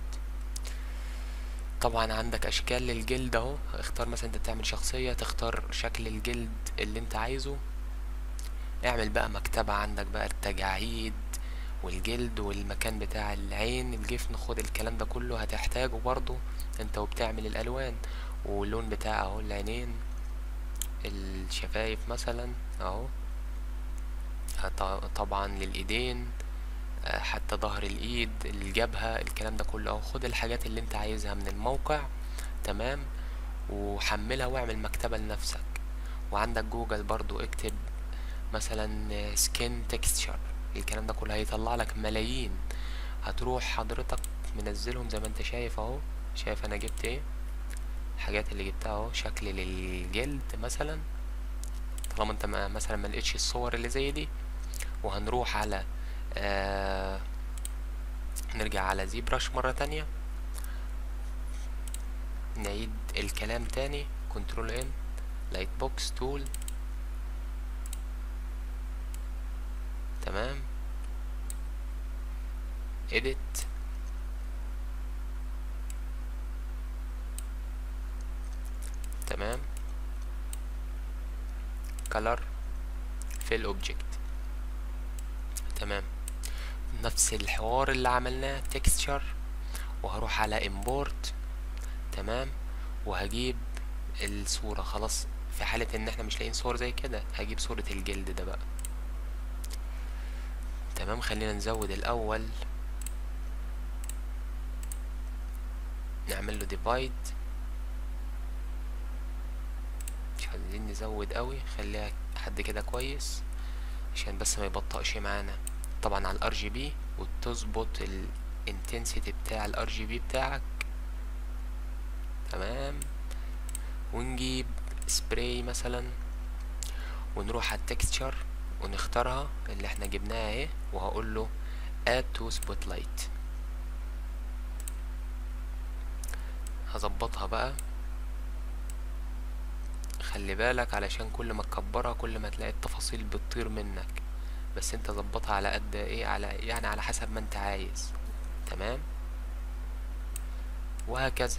طبعا عندك اشكال للجلد اهو اختار مثلا انت تعمل شخصية تختار شكل الجلد اللي انت عايزه اعمل بقى مكتبة عندك بقى التجاعيد والجلد والمكان بتاع العين الجفن خد الكلام ده كله هتحتاجه برضو انت وبتعمل الالوان واللون بتاع اهو العينين الشفايف مثلا اهو هت- طبعا للايدين آه، حتى ظهر الايد الجبهة الكلام ده كله اهو خد الحاجات اللي انت عايزها من الموقع تمام وحملها واعمل مكتبة لنفسك وعندك جوجل برضو اكتب مثلا سكين تكستشر الكلام ده كله هيطلع لك ملايين هتروح حضرتك منزلهم زي ما انت شايف اهو شايف انا جبت ايه الحاجات اللي جبتها اهو شكل للجلد مثلا طالما انت ما مثلا ما لقيتش الصور اللي زي دي وهنروح على آه نرجع على زي برش مرة تانية نعيد الكلام تاني كنترول ان لايت بوكس تول تمام edit تمام color في الاوبجكت تمام نفس الحوار اللي عملناه texture وهروح على import تمام وهجيب الصورة خلاص في حالة ان احنا مش لاقيين صور زي كده هجيب صورة الجلد ده بقى تمام خلينا نزود الاول نعمل له divide مش عايزين نزود قوي خليها حد كده كويس عشان بس ما يبطئش معانا طبعا على الار جي بي وتظبط الانتنسيتي بتاع الار جي بي بتاعك تمام ونجيب سبراي مثلا ونروح على التكستشر ونختارها اللي احنا جبناها اهي وهقول له add to spotlight هظبطها بقى خلي بالك علشان كل ما تكبرها كل ما تلاقي التفاصيل بتطير منك بس انت ظبطها على قد ايه على يعني على حسب ما انت عايز تمام وهكذا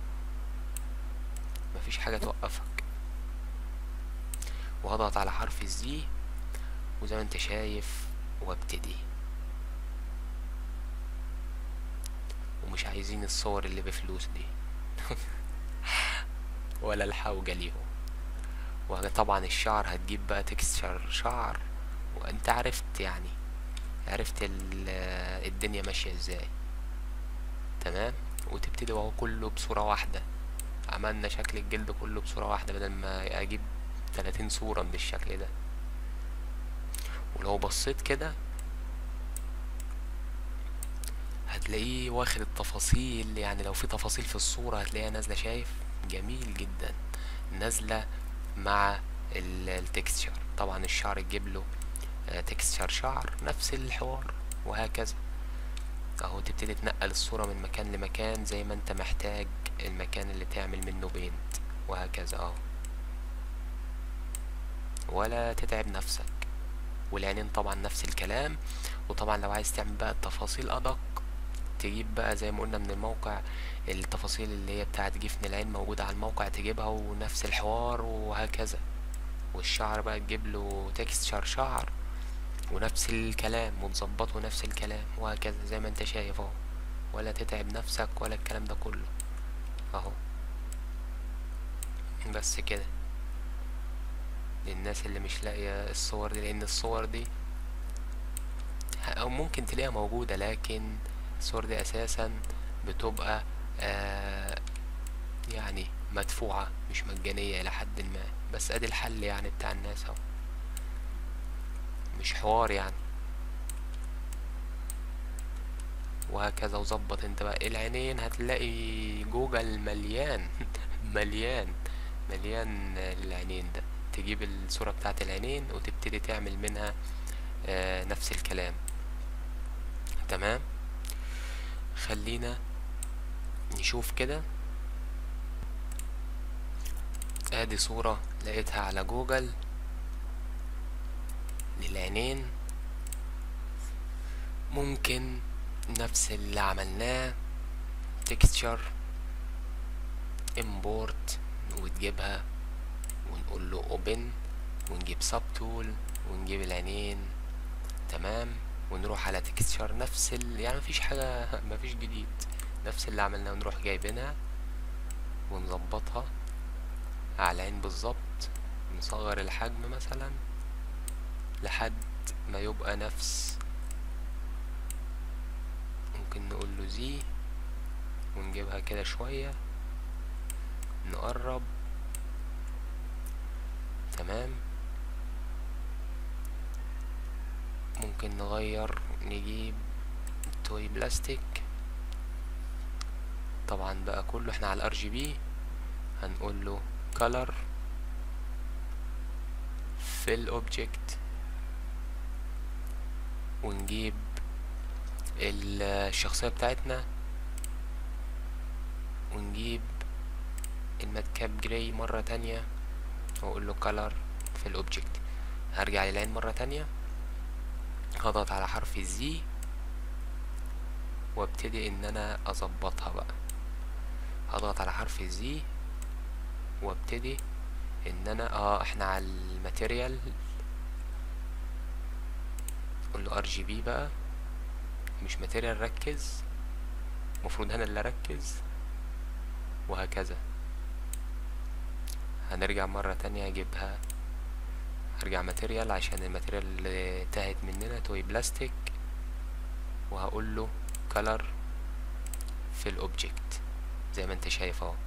مفيش حاجة توقفك وهضغط على حرف الزي وزي ما انت شايف وابتدي ومش عايزين الصور اللي بفلوس دي ولا الحوجة ليهم وطبعا الشعر هتجيب بقى تكستشر شعر وانت عرفت يعني عرفت ال- الدنيا ماشية ازاي تمام وتبتدي وهو كله بصورة واحدة عملنا شكل الجلد كله بصورة واحدة بدل ما اجيب 30 صورة من الشكل ده ولو بصيت كده هتلاقيه واخد التفاصيل يعني لو في تفاصيل في الصورة هتلاقيها نازلة شايف جميل جدا نازلة مع التكستشر طبعا الشعر تجيب له تكستشر شعر نفس الحوار وهكذا اهو تبتدي تنقل الصورة من مكان لمكان زي ما انت محتاج المكان اللي تعمل منه بينت وهكذا اهو ولا تتعب نفسك والعينين طبعا نفس الكلام وطبعا لو عايز تعمل بقى التفاصيل ادق تجيب بقى زي ما قلنا من الموقع التفاصيل اللي هي بتاعت جفن العين موجودة على الموقع تجيبها ونفس الحوار وهكذا والشعر بقى تجيب له تكستشر شعر ونفس الكلام وتظبطه نفس الكلام وهكذا زي ما انت شايف اهو ولا تتعب نفسك ولا الكلام ده كله اهو بس كده للناس اللي مش لاقية الصور دي لان الصور دي او ممكن تلاقيها موجودة لكن الصور دي اساسا بتبقى آه يعني مدفوعة مش مجانية الى حد ما بس ادي الحل يعني بتاع الناس اهو مش حوار يعني وهكذا وظبط انت بقى العينين هتلاقي جوجل مليان مليان مليان العينين ده تجيب الصورة بتاعت العينين وتبتدي تعمل منها آه نفس الكلام تمام خلينا نشوف كده ادي صورة لقيتها على جوجل للعينين ممكن نفس اللي عملناه texture import وتجيبها ونقول له open ونجيب sub tool ونجيب العينين تمام ونروح على texture نفس ال... يعني مفيش حاجة مفيش جديد نفس اللي عملناه ونروح جايبينها ونظبطها على العين بالظبط نصغر الحجم مثلا لحد ما يبقى نفس ممكن نقول له زي ونجيبها كده شوية نقرب تمام ممكن نغير نجيب توي بلاستيك طبعا بقى كله احنا على الار جي بي هنقول له color في الاوبجكت ونجيب الشخصية بتاعتنا ونجيب الماتكاب جراي مرة تانية واقول له color في الاوبجكت هرجع للعين مرة تانية هضغط على حرف الزي وابتدي ان انا اظبطها بقى هضغط على حرف الزي وابتدي ان انا اه احنا على الماتيريال اقول له ار جي بي بقى مش ماتيريال ركز المفروض انا اللي اركز وهكذا هنرجع مرة تانية اجيبها هرجع ماتيريال عشان الماتيريال اللي تاهت مننا توي بلاستيك وهقول له color في الاوبجكت زي ما انت شايف اهو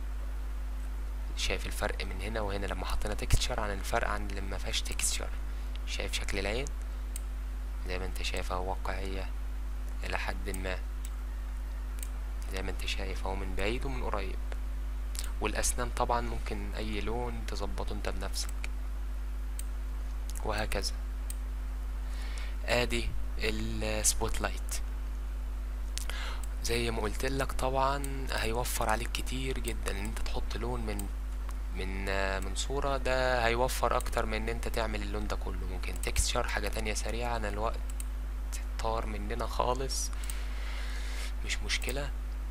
شايف الفرق من هنا وهنا لما حطينا تكستشر عن الفرق عن اللي ما فيهاش تكستشر شايف شكل العين زي ما انت شايف اهو واقعية الى حد ما زي ما انت شايف اهو من بعيد ومن قريب والاسنان طبعا ممكن اي لون تظبطه انت بنفسك وهكذا ادي السبوت لايت زي ما قلت لك طبعا هيوفر عليك كتير جدا ان انت تحط لون من من من صورة ده هيوفر اكتر من ان انت تعمل اللون ده كله ممكن تكستشر حاجة تانية سريعة انا الوقت طار مننا خالص مش مشكلة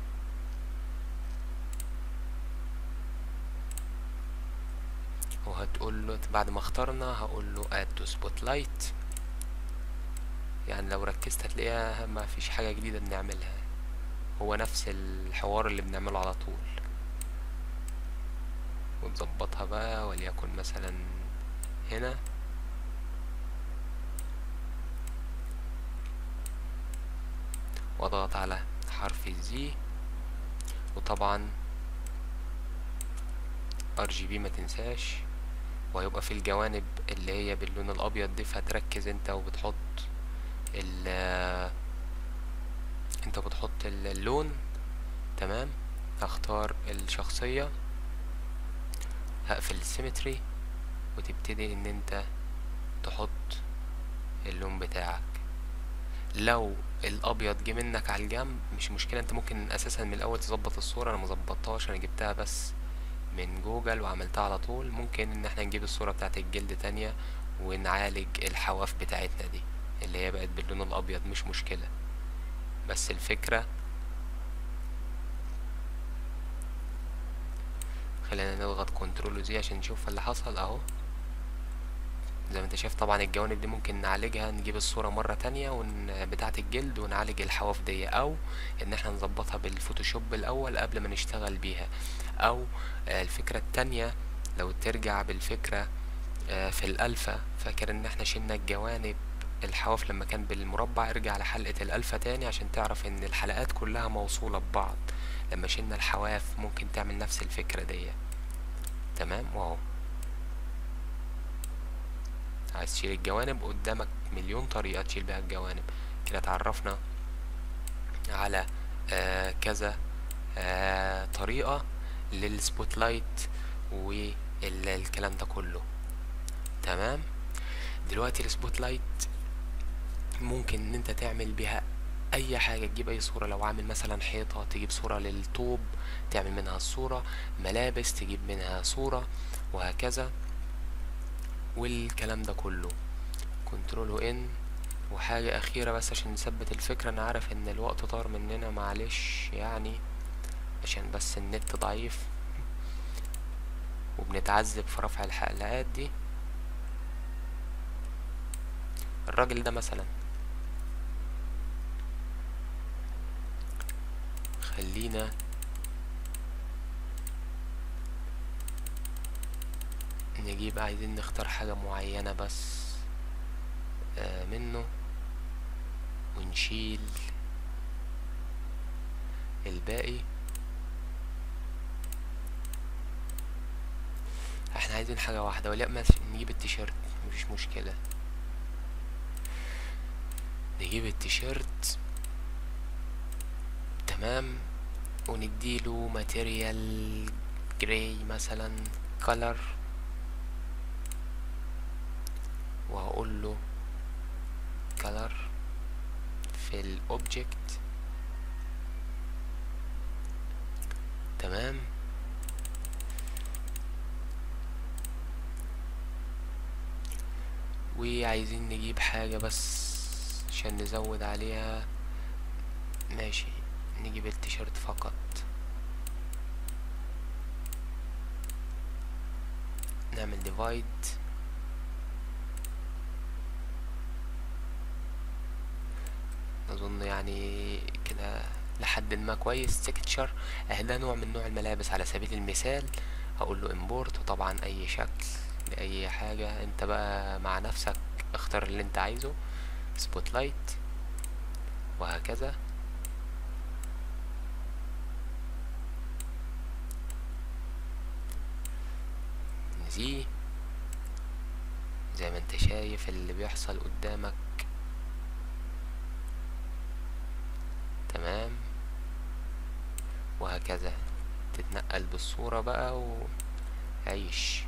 وهتقول له بعد ما اخترنا هقول له add to spotlight يعني لو ركزت هتلاقيها ما فيش حاجة جديدة بنعملها هو نفس الحوار اللي بنعمله على طول ونظبطها بقى وليكن مثلا هنا واضغط على حرف الزي وطبعا ار جي بي ما تنساش وهيبقى في الجوانب اللي هي باللون الابيض دي فهتركز انت وبتحط ال انت بتحط اللون تمام هختار الشخصية هقفل السيمتري وتبتدي ان انت تحط اللون بتاعك لو الابيض جه منك على الجنب مش مشكلة انت ممكن اساسا من الاول تظبط الصورة انا مظبطهاش انا جبتها بس من جوجل وعملتها على طول ممكن ان احنا نجيب الصورة بتاعت الجلد تانية ونعالج الحواف بتاعتنا دي اللي هي بقت باللون الابيض مش مشكلة بس الفكرة خلينا نضغط كنترول وزي عشان نشوف اللي حصل اهو زي ما انت شايف طبعا الجوانب دي ممكن نعالجها نجيب الصورة مرة تانية ون... بتاعة الجلد ونعالج الحواف دي او ان احنا نظبطها بالفوتوشوب الاول قبل ما نشتغل بيها او الفكرة التانية لو ترجع بالفكرة في الالفا فاكر ان احنا شلنا الجوانب الحواف لما كان بالمربع ارجع لحلقة الالفا تاني عشان تعرف ان الحلقات كلها موصولة ببعض لما شلنا الحواف ممكن تعمل نفس الفكرة دي تمام واهو عايز تشيل الجوانب قدامك مليون طريقة تشيل بيها الجوانب كده اتعرفنا على آه كذا آه طريقة للسبوت لايت والكلام ده كله تمام دلوقتي السبوت لايت ممكن ان انت تعمل بيها اي حاجة تجيب اي صورة لو عامل مثلا حيطة تجيب صورة للطوب تعمل منها الصورة ملابس تجيب منها صورة وهكذا والكلام ده كله كنترول ان وحاجة أخيرة بس عشان نثبت الفكرة أنا عارف إن الوقت طار مننا معلش يعني عشان بس النت ضعيف وبنتعذب في رفع الحلقات دي الراجل ده مثلا خلينا نجيب عايزين نختار حاجة معينة بس آه منه ونشيل الباقي احنا عايزين حاجة واحدة ولا مثلا نجيب التيشيرت مفيش مشكلة نجيب التيشيرت تمام ونديله ماتيريال جراي مثلا color وهقول له color في الاوبجكت تمام وعايزين نجيب حاجة بس عشان نزود عليها ماشي نجيب التيشيرت فقط نعمل ديفايد اظن يعني كده لحد ما كويس تكتشر ده نوع من نوع الملابس على سبيل المثال هقول له امبورت وطبعا اي شكل لاي حاجة انت بقى مع نفسك اختار اللي انت عايزه سبوت لايت وهكذا نزيه زي ما انت شايف اللي بيحصل قدامك تمام وهكذا تتنقل بالصورة بقى وعيش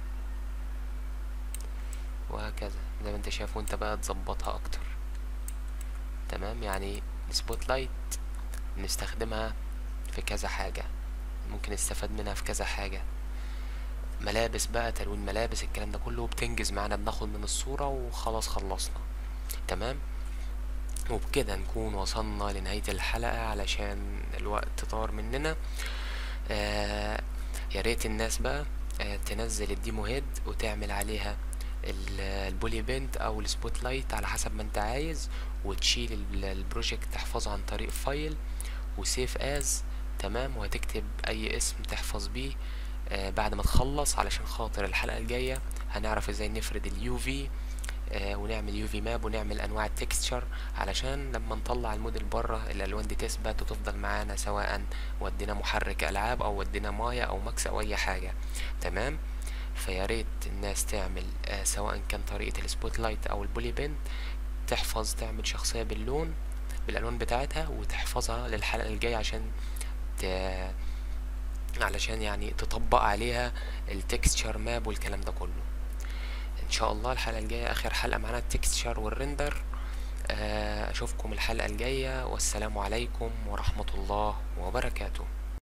وهكذا زي ما انت شايف وانت بقى تظبطها اكتر تمام يعني السبوت لايت نستخدمها في كذا حاجة ممكن نستفاد منها في كذا حاجة ملابس بقى تلوين ملابس الكلام ده كله بتنجز معانا بناخد من الصورة وخلاص خلصنا تمام وبكده نكون وصلنا لنهاية الحلقة علشان الوقت طار مننا آه يا ريت الناس بقى آه تنزل الديمو هيد وتعمل عليها البولي بنت او السبوت لايت على حسب ما انت عايز وتشيل البروجكت تحفظه عن طريق فايل وسيف از تمام وهتكتب اي اسم تحفظ بيه آه بعد ما تخلص علشان خاطر الحلقة الجاية هنعرف ازاي نفرد اليو في آه ونعمل يو في ماب ونعمل انواع التكستشر علشان لما نطلع الموديل بره الالوان دي تثبت وتفضل معانا سواء ودينا محرك العاب او ودينا مايا او ماكس او اي حاجه تمام فيا ريت الناس تعمل آه سواء كان طريقه السبوت لايت او البولي بين تحفظ تعمل شخصيه باللون بالالوان بتاعتها وتحفظها للحلقه الجايه عشان ت... علشان يعني تطبق عليها التكستشر ماب والكلام ده كله ان شاء الله الحلقه الجايه اخر حلقه معانا التكستشر والريندر اشوفكم الحلقه الجايه والسلام عليكم ورحمه الله وبركاته